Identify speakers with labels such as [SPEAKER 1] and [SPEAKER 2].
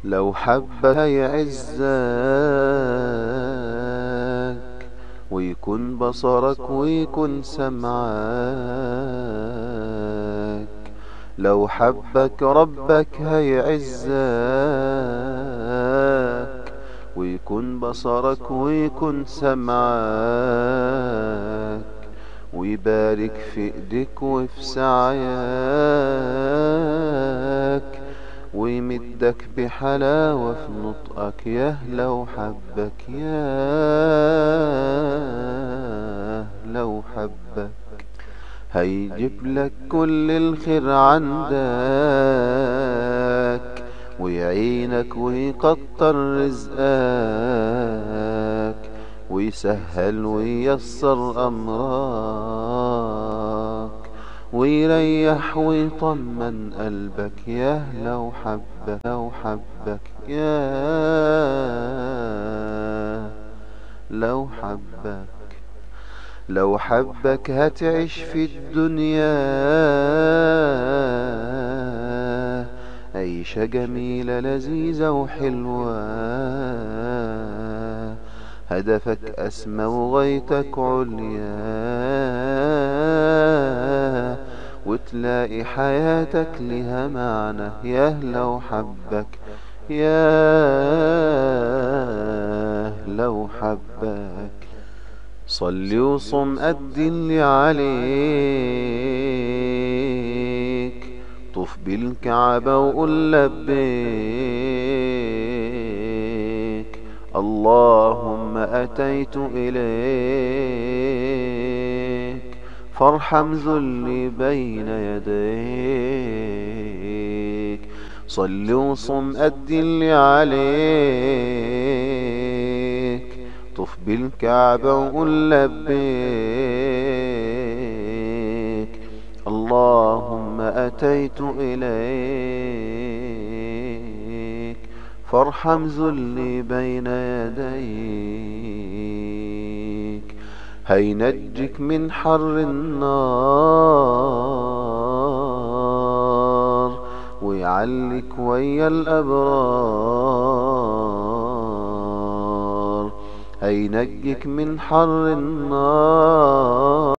[SPEAKER 1] لو حبك يعزك ويكون بصرك ويكون سمعك لو حبك ربك هيعزك ويكون بصرك ويكون سمعك ويبارك في ايديك وفي سعيك ويمدك بحلاوة في نطقك يا لو حبك يا لو حبك هيجيب لك كل الخير عندك ويعينك ويكتر رزقك ويسهل وييسر أمرك ويريح ويطمن قلبك يا لو حبك لو حبك يا لو حبك لو حبك هتعيش في الدنيا عيشة جميلة لذيذة وحلوة هدفك أسمى وغايتك عليا وتلاقي حياتك لها معنى يا لو حبك يا لو حبك صلي وصم قد اللي عليك طف بالكعبة وقول لبيك اللهم أتيت إليك فارحم ذلي بين يديك صل وصم قد اللي عليك طف بالكعبة وقول لبيك اللهم أتيت إليك فارحم ذلي بين يديك هينجك من حر النار ويعلك ويا الأبرار هينجك من حر النار